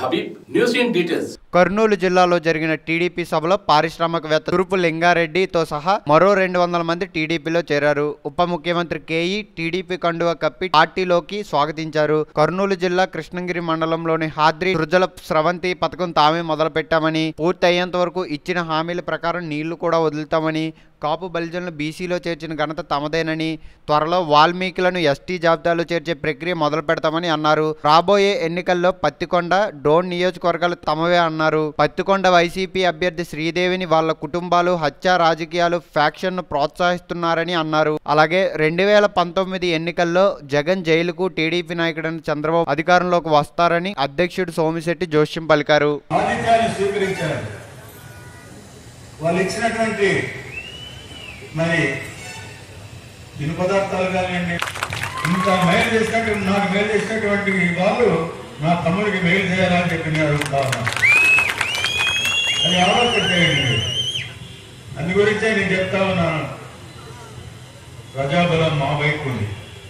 Habib. News in details. Kurnool జిల్లాలో జరిగిన TDP సభలో పారిశ్రామికవేత్త తూర్పు లింగారెడ్డితో సహా మరో రెండు వందల మంది టీడీపీలో చేరారు ఉప ముఖ్యమంత్రి కేఈ టీడీపీ కండువ కప్పి పార్టీలోకి స్వాగతించారు కర్నూలు జిల్లా కృష్ణగిరి మండలంలోని హాద్రి సృజల స్రవంతి పథకం తామే మొదలుపెట్టామని పూర్తి అయ్యేంత వరకు ఇచ్చిన హామీల ప్రకారం నీళ్లు కూడా వదులుతామని కాపు బలిజనులు బీసీలో చేర్చిన ఘనత తమదేనని త్వరలో వాల్మీకులను ఎస్టీ జాబితాలో చేర్చే ప్రక్రియ మొదలు పెడతామని అన్నారు రాబోయే ఎన్నికల్లో పత్తికొండ డోన్ నియోజకవర్గాలు తమవే అన్నారు పత్తికొండ వైసీపీ అభ్యర్థి శ్రీదేవిని వాళ్ళ కుటుంబాలు హత్య రాజకీయాలు ఫ్యాక్షన్ ను ప్రోత్సహిస్తున్నారని అన్నారు అలాగే రెండు వేల పంతొమ్మిది ఎన్నికల్లో జగన్ జైలుకు టీడీపీ నాయకుడైన చంద్రబాబు అధికారంలోకి వస్తారని అధ్యక్షుడు సోమిశెట్టి జోష్యం పలికారు ఆతిథ్యాన్ని స్వీకరించారు వాళ్ళు ఇచ్చినటువంటి మరి తిను పదార్థాలు కానివ్వండి ఇంత మేలు చేసినటువంటి నాకు మేలు చేసినటువంటి వాళ్ళు నా తమ్ముడికి మేలు చేయాలని చెప్పి నేను అడుగుతా ఉన్నా అది ఆలోచన చేయండి మీరు. అందు గురించే నేను చెప్తా ఉన్నాను ప్రజాబలం మా వైపు ఉంది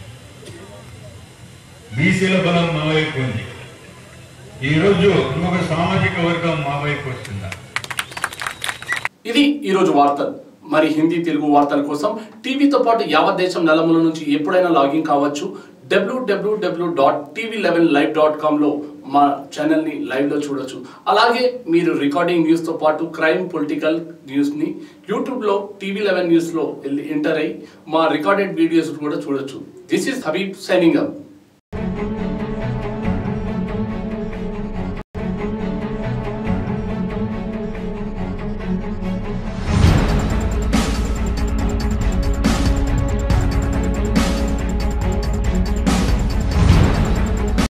బీసీల బలం మా వైపు ఉంది ఈరోజు ఇంకొక సామాజిక వర్గం మా వైపు వస్తుందా ఇది ఈరోజు వార్తలు మరి హిందీ తెలుగు వార్తల కోసం టీవీతో పాటు యావత్ దేశం నలుమూల నుంచి ఎప్పుడైనా లాగిన్ కావచ్చు W W W dot TV eleven live dot కామ్లో మా ఛానల్ని లైవ్లో చూడొచ్చు అలాగే మీరు రికార్డింగ్ న్యూస్తో పాటు క్రైమ్ పొలిటికల్ న్యూస్ని యూట్యూబ్లో టీవీ లెవెన్ న్యూస్లో వెళ్ళి ఎంటర్ అయ్యి మా రికార్డెడ్ వీడియోస్ కూడా చూడొచ్చు this is Habib signing up